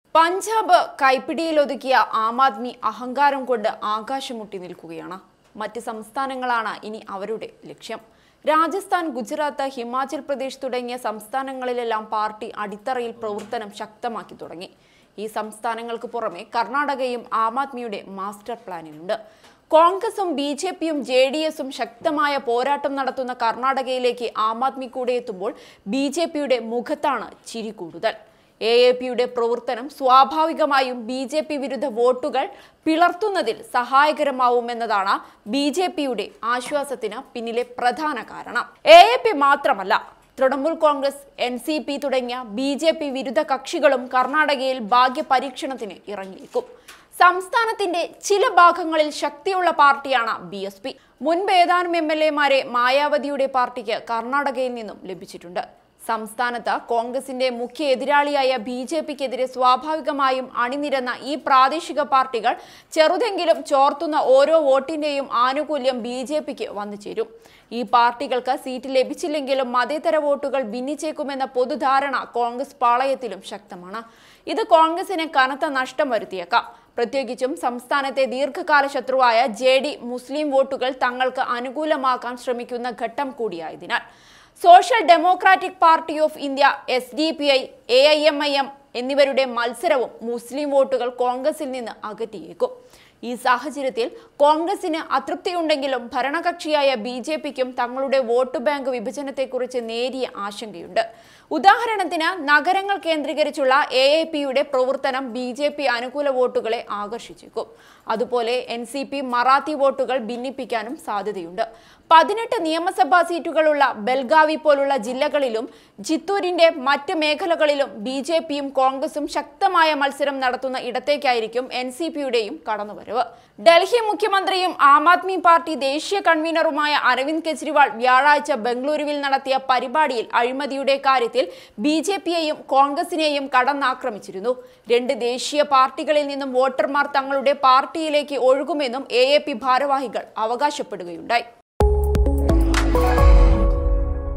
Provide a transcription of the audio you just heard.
പഞ്ചാബ് കൈപ്പിടിയിലൊതുക്കിയ ആം ആദ്മി അഹങ്കാരം കൊണ്ട് ആകാശമുട്ടി നിൽക്കുകയാണ് മറ്റ് സംസ്ഥാനങ്ങളാണ് ഇനി അവരുടെ ലക്ഷ്യം രാജസ്ഥാൻ ഗുജറാത്ത് ഹിമാചൽ പ്രദേശ് തുടങ്ങിയ സംസ്ഥാനങ്ങളിലെല്ലാം പാർട്ടി അടിത്തറയിൽ പ്രവർത്തനം ശക്തമാക്കി തുടങ്ങി ഈ സംസ്ഥാനങ്ങൾക്ക് പുറമെ കർണാടകയും ആം ആദ്മിയുടെ മാസ്റ്റർ പ്ലാനിലുണ്ട് കോൺഗ്രസും ബി ജെ പിയും ജെ ഡി എസും ശക്തമായ പോരാട്ടം നടത്തുന്ന കർണാടകയിലേക്ക് ആം ആദ്മി കൂടെ എത്തുമ്പോൾ ബി ജെ പിയുടെ മുഖത്താണ് ചിരി കൂടുതൽ എ എ പിയുടെ പ്രവർത്തനം സ്വാഭാവികമായും ബി ജെ പി വിരുദ്ധ വോട്ടുകൾ പിളർത്തുന്നതിൽ സഹായകരമാവുമെന്നതാണ് ബി ജെ പിയുടെ ആശ്വാസത്തിന് പിന്നിലെ പ്രധാന കാരണം എ എ പി മാത്രമല്ല Trinamool Congress N C P തുടങ്ങിയ ബി ജെ പി വിരുദ്ധ കക്ഷികളും കർണാടകയിൽ ഭാഗ്യ പരീക്ഷണത്തിന് ഇറങ്ങിയേക്കും സംസ്ഥാനത്തിന്റെ ചില ഭാഗങ്ങളിൽ ശക്തിയുള്ള പാർട്ടിയാണ് ബി എസ് പി മുൻപ് ഏതാനും എം എൽ എമാരെ മായാവതിയുടെ പാർട്ടിക്ക് കർണാടകയിൽ നിന്നും ലഭിച്ചിട്ടുണ്ട് സംസ്ഥാനത്ത് കോൺഗ്രസിന്റെ മുഖ്യ എതിരാളിയായ ബി ജെ പിക്കെതിരെ സ്വാഭാവികമായും അണിനിരന്ന ഈ പ്രാദേശിക പാർട്ടികൾ ചെറുതെങ്കിലും ചോർത്തുന്ന ഓരോ വോട്ടിന്റെയും ആനുകൂല്യം ബി ജെ പിക്ക് വന്നു ചേരും ഈ പാർട്ടികൾക്ക് സീറ്റ് ലഭിച്ചില്ലെങ്കിലും മതേതര വോട്ടുകൾ ഭിന്നിച്ചേക്കുമെന്ന പൊതുധാരണ കോൺഗ്രസ് പാളയത്തിലും ശക്തമാണ് ഇത് കോൺഗ്രസിന് കനത്ത നഷ്ടം വരുത്തിയേക്കാം പ്രത്യേകിച്ചും സംസ്ഥാനത്തെ ദീർഘകാല ശത്രുവായ ജെ ഡി മുസ്ലിം വോട്ടുകൾ തങ്ങൾക്ക് അനുകൂലമാക്കാൻ ശ്രമിക്കുന്ന ഘട്ടം കൂടിയായതിനാൽ social democratic party of India S D P I A I M I M എന്നിവരുടെ മത്സരവും മുസ്ലിം വോട്ടുകൾ കോൺഗ്രസിൽ നിന്ന് അകറ്റിയേക്കും ഈ സാഹചര്യത്തിൽ കോൺഗ്രസിന് അതൃപ്തിയുണ്ടെങ്കിലും ഭരണകക്ഷിയായ ബി ജെ പിക്കും തങ്ങളുടെ വോട്ട് ബാങ്ക് വിഭജനത്തെക്കുറിച്ച് നേരിയ ആശങ്കയുണ്ട് ഉദാഹരണത്തിന് നഗരങ്ങൾ കേന്ദ്രീകരിച്ചുള്ള എ എ പിയുടെ പ്രവർത്തനം ബി ജെ പി അനുകൂല വോട്ടുകളെ ആകർഷിച്ചേക്കും അതുപോലെ എൻ സി പി മറാത്തി വോട്ടുകൾ ഭിന്നിപ്പിക്കാനും സാധ്യതയുണ്ട് പതിനെട്ട് നിയമസഭാ സീറ്റുകളുള്ള ബൽഗാവി പോലുള്ള ജില്ലകളിലും ജിത്തൂരിന്റെ മറ്റ് മേഖലകളിലും ബി ജെ പിയും കോൺഗ്രസും ശക്തമായ മത്സരം നടത്തുന്ന ഇടത്തേക്കായിരിക്കും എൻ സി പിയുടെയും കടന്നുവരവ് ഡൽഹി മുഖ്യമന്ത്രിയും ആം ആദ്മി പാർട്ടി ദേശീയ കൺവീനറുമായ അരവിന്ദ് കെജ്രിവാൾ വ്യാഴാഴ്ച ബംഗളൂരുവിൽ നടത്തിയ പരിപാടിയിൽ അഴിമതിയുടെ കാര്യത്തിൽ ബി ജെ പിയെയും കോൺഗ്രസിനെയും കടന്നാക്രമിച്ചിരുന്നു രണ്ട് ദേശീയ പാർട്ടികളിൽ നിന്നും വോട്ടർമാർ തങ്ങളുടെ പാർട്ടിയിലേക്ക് ഒഴുകുമെന്നും എ എ പി ഭാരവാഹികൾ അവകാശപ്പെടുകയുണ്ടായി